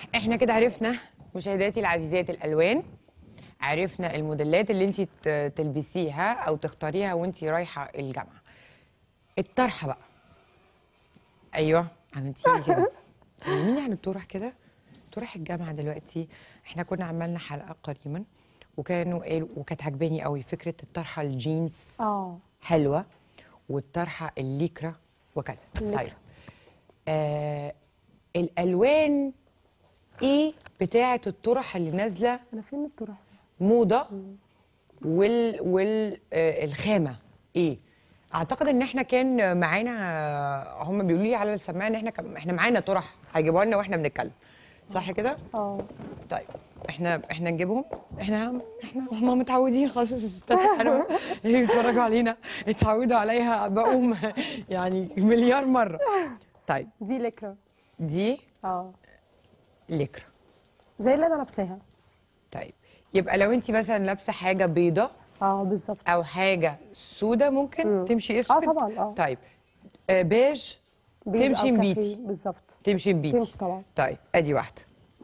احنا كده عرفنا مشاهداتي العزيزات الالوان عرفنا الموديلات اللي انت تلبسيها او تختاريها وانت رايحه الجامعه الطرحه بقى ايوه عملتي لي كده كلميني عن الطرح كده طرح الجامعه دلوقتي احنا كنا عملنا حلقه قريبا وكانوا قالوا وكانت عجباني قوي فكره الطرحه الجينز اه حلوه والطرحه الليكرا وكذا الليكرا. طيب آه الالوان ايه بتاعه الطرح اللي نازله انا فين الطرح صح موضه وال وال آه الخامه ايه اعتقد ان احنا كان معانا آه، هم بيقولوا لي على السماعه ان احنا كم احنا معانا طرح هيجيبوها لنا واحنا بنتكلم صح كده اه طيب احنا احنا نجيبهم احنا احنا هم متعودين خلاص الستات الحلوه اللي بيتفرجوا علينا اتعودوا عليها بقوم يعني مليار مره طيب دي لكرة دي اه لكرة زي اللي انا لابساها طيب يبقى لو انت مثلا لابسه حاجه بيضه اه بالظبط او حاجه سودة ممكن مم. تمشي اسود آه طبعاً، آه. طيب آه بيج بيج أو تمشي كافيه، مبيتي بالظبط تمشي مبيتي تمشي طبعا طيب ادي واحده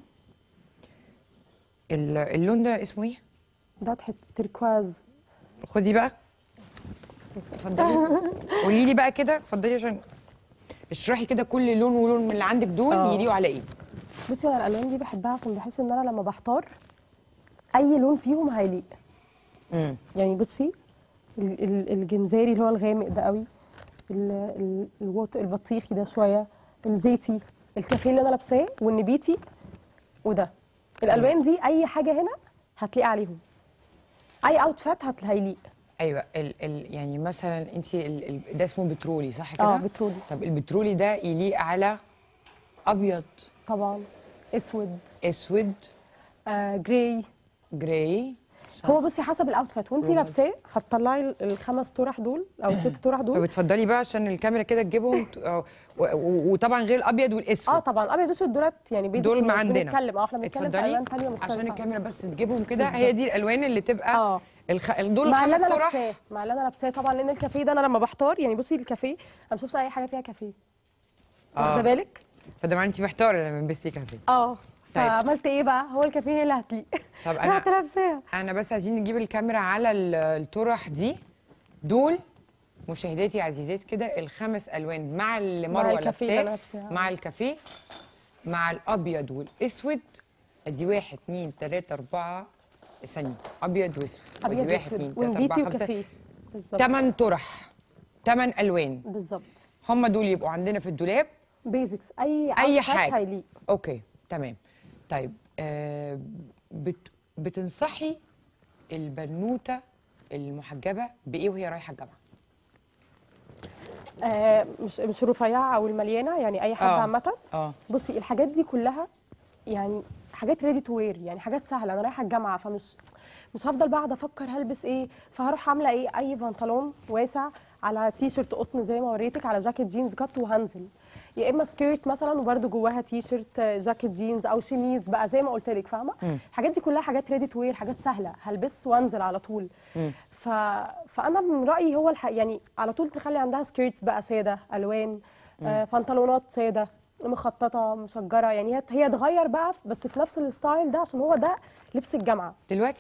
ال- اللون ده اسمه ايه ده تحت تركواز خدي بقى اتفضلي قولي لي بقى كده اتفضلي عشان اشرحي كده كل لون ولون من اللي عندك دول آه. يليقوا على ايه بصي انا الالوان دي بحبها عشان بحس ان انا لما بختار اي لون فيهم هيليق امم يعني بصي ال- ال- الجنزاري اللي هو الغامق ده قوي ال- ال- الوط البطيخي ده شويه الزيتي الكافيه اللي انا لابساه والنبيتي وده الالوان دي اي حاجه هنا هتليق عليهم اي اوتفيت هت- هيليق ايوه ال ال يعني مثلا انت ال ال ده اسمه بترولي صح كده اه بترولي طب البترولي ده يليق على ابيض طبعا اسود اسود آه جراي جراي صح. هو بصي حسب الاوتفيت وانتي روز. لابساه هتطلعي ال- الخمس طرح دول او الست طرح طب دول اتفضلي بقى عشان الكاميرا كده تجيبهم ت- آه، و- و- وطبعا غير الابيض والاسود اه طبعا ابيض اسود دولت يعني بيزك دول ما عندنا بنتكلم اه احنا بنتكلم في اتفضلي الوان ثانيه مختلفه عشان الكاميرا بس تجيبهم كده هي بالظبط. دي الالوان اللي تبقى اه الخ... دول مع اللي الخمس انا طرح لابساه مع اللي انا لابساه طبعا لان الكافيه ده انا لما بختار يعني بصي الكافيه انا مش لابسه اي حاجه فيها كافيه واخده اه بالك فده معنى انت محتاره لما لبستي كافيه اه طيب. فعملت ايه بقى هو الكافيه هي اللي هتليق طب رحت انا لابساها انا بس عايزين نجيب الكاميرا على ال- الطرح دي دول مشاهداتي عزيزات كده الخمس الوان مع اللي مع مروه الكافيه اللي أنا لابساه لابساها. مع الكافيه مع الابيض والاسود ادي واحد اتنين تلاته اربعه ثانيه ابيض واسود ابيض وادي واحد اتنين اسود تلاته ونبيتي اربعه خمسه وكافيه بالظبط تمن طرح تمن الوان بالظبط هم دول يبقوا عندنا في الدولاب بيزكس اي اي outfit حاجه هيليق اوكي تمام طيب آه بت بتنصحي البنوته المحجبه بايه وهي رايحه الجامعه آه مش مش رفيعه او المليانه يعني اي حد آه. عامه اه بصي الحاجات دي كلها يعني حاجات ريدي تو وير يعني حاجات سهله انا رايحه الجامعه فمش مش هفضل بقى قاعده افكر هلبس ايه فهروح عامله ايه اي بنطلون واسع على تي شيرت قطن زي ما وريتك على جاكيت جينز كات وهنزل يا اما سكيرت مثلا وبرده جواها تي شيرت آه، جاكيت جينز او شميز بقى زي ما قلت لك فاهمه الحاجات دي كلها حاجات ريدي تو وير حاجات سهله هلبس وانزل على طول ف... فانا من رايي هو الح... يعني على طول تخلي عندها سكيرتس بقى ساده الوان آه بنطلونات ساده مخططه مشجره يعني هي هي تغير بقى بس في نفس الستايل ده عشان هو ده لبس الجامعه دلوقتي